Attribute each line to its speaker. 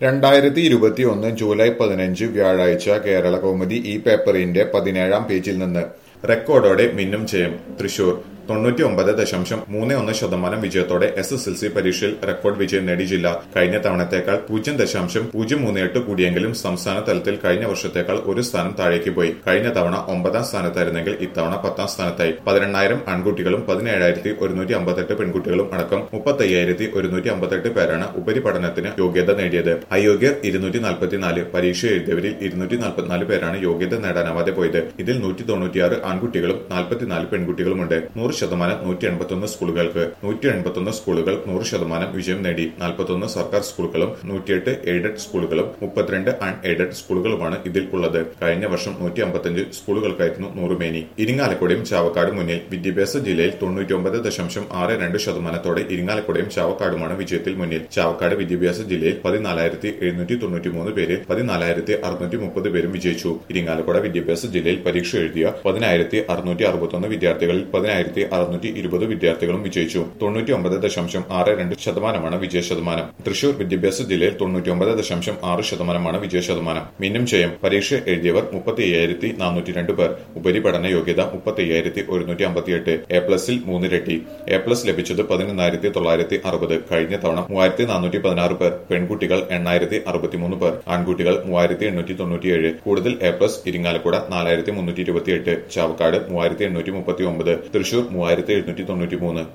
Speaker 1: രണ്ടായിരത്തി ഇരുപത്തി ഒന്ന് ജൂലൈ പതിനഞ്ച് വ്യാഴാഴ്ച കേരള കൗമുദി ഈ പേപ്പറിന്റെ പതിനേഴാം പേജിൽ നിന്ന് റെക്കോർഡോടെ മിന്നും ജയം തൃശൂർ തൊണ്ണൂറ്റി ഒമ്പത് ദശാംശം മൂന്ന് ഒന്ന് ശതമാനം വിജയത്തോടെ എസ് എസ് എൽ സി പരീക്ഷയിൽ റെക്കോർഡ് വിജയം നേടി ജില്ല കഴിഞ്ഞ തവണത്തേക്കാൾ പൂജ്യം ദശാംശം പൂജ്യം മൂന്ന് എട്ട് കൂടിയെങ്കിലും സംസ്ഥാന തലത്തിൽ കഴിഞ്ഞ വർഷത്തേക്കാൾ ഒരു സ്ഥാനം താഴേക്ക് പോയി കഴിഞ്ഞ തവണ ഒമ്പതാം സ്ഥാനത്തായിരുന്നെങ്കിൽ ഇത്തവണ പത്താം സ്ഥാനത്തായി പതിനെണ്ണായിരം ആൺകുട്ടികളും പതിനേഴായിരത്തി ഒരുന്നൂറ്റി അമ്പത്തെട്ട് പെൺകുട്ടികളും അടക്കം മുപ്പത്തയ്യായിരത്തി ഒരുന്നൂറ്റി അമ്പത്തെട്ട് പേരാണ് ഉപരിപഠനത്തിന് യോഗ്യത നേടിയത് അയോഗ്യർ ഇരുന്നൂറ്റി നാൽപ്പത്തിനാല് പരീക്ഷ എഴുതിയവരിൽ ഇരുന്നൂറ്റി നാൽപ്പത്തിനാല് പേരാണ് യോഗ്യത നേടാനാവാതെ പോയത് ഇതിൽ നൂറ്റി തൊണ്ണൂറ്റിയാറ് ആൺകുട്ടികളും നാൽപ്പത്തിനാല് പെൺകുട്ടികളുമുണ്ട് നൂറ് ശതമാനം നൂറ്റി എൺപത്തൊന്ന് സ്കൂളുകൾക്ക് നൂറ്റി എൺപത്തൊന്ന് സ്കൂളുകൾ നൂറ് ശതമാനം വിജയം നേടി നാൽപ്പത്തൊന്ന് സർക്കാർ സ്കൂളുകളും നൂറ്റിയെട്ട് എയ്ഡഡ് സ്കൂളുകളും മുപ്പത്തിരണ്ട് അൺ എയ്ഡഡ് സ്കൂളുകളുമാണ് ഇതിൽ ഉള്ളത് കഴിഞ്ഞ വർഷം നൂറ്റി അമ്പത്തഞ്ച് സ്കൂളുകൾക്കായിരുന്നു നൂറുമേനി ഇരിങ്ങാലക്കുടയും ചാവക്കാടും മുന്നിൽ വിദ്യാഭ്യാസ ജില്ലയിൽ തൊണ്ണൂറ്റിയൊമ്പത് ദശാംശം ആറ് രണ്ട് ശതമാനത്തോടെ ഇരിങ്ങാലക്കുടയും ചാവക്കാടുമാണ് വിജയത്തിൽ മുന്നിൽ ചാവക്കാട് വിദ്യാഭ്യാസ ജില്ലയിൽ പതിനാലായിരത്തി എഴുന്നൂറ്റി തൊണ്ണൂറ്റി മൂന്ന് പേര് പതിനാലായിരത്തി അറുന്നൂറ്റി മുപ്പത് പേരും വിജയിച്ചു ഇരിങ്ങാലക്കുട വിദ്യാഭ്യാസ ജില്ലയിൽ പരീക്ഷ എഴുതിയ പതിനായിരത്തി അറുന്നൂറ്റി അറുപത്തൊന്ന് വിദ്യാർത്ഥികളിൽ പതിനായിരത്തി അറുന്നൂറ്റി ഇരുപത് വിദ്യാർത്ഥികളും വിജയിച്ചു തൊണ്ണൂറ്റി ഒമ്പത് ദശാംശം ആറ് രണ്ട് ശതമാനമാണ് വിജയ ശതമാനം തൃശൂർ വിദ്യാഭ്യാസ ജില്ലയിൽ തൊണ്ണൂറ്റി ഒമ്പത് ദശാംശം ആറ് ശതമാനമാണ് വിജയ ശതമാനം മിന്നും ജയം പരീക്ഷ എഴുതിയവർ മുപ്പത്തി അയ്യായിരത്തി നാനൂറ്റി രണ്ട് പേർ ഉപരിപഠന യോഗ്യത മുപ്പത്തി അയ്യായിരത്തി ഒരുന്നൂറ്റി അമ്പത്തിയെട്ട് എ പ്ലസിൽ മൂന്നിരട്ടി എ പ്ലസ് ലഭിച്ചത് പതിനൊന്നായിരത്തി തൊള്ളായിരത്തി അറുപത് കഴിഞ്ഞ തവണ മൂവായിരത്തി നാനൂറ്റി പതിനാറ് പേർ പെൺകുട്ടികൾ എണ്ണായിരത്തി അറുപത്തിമൂന്ന് പേർ ആൺകുട്ടികൾ മൂവായിരത്തി എണ്ണൂറ്റി തൊണ്ണൂറ്റിയേഴ് കൂടുതൽ എ പ്ലസ് ഇരിങ്ങാലക്കുട നാലായിരത്തി മുന്നൂറ്റി ഇരുപത്തിയെട്ട് ചാവക്കാട് മൂവായിരത്തി എണ്ണൂറ്റി മുപ്പത്തി ഒമ്പത് തൃശൂർ മൂവായിരത്തി എഴുന്നൂറ്റി തൊണ്ണൂറ്റി മൂന്ന്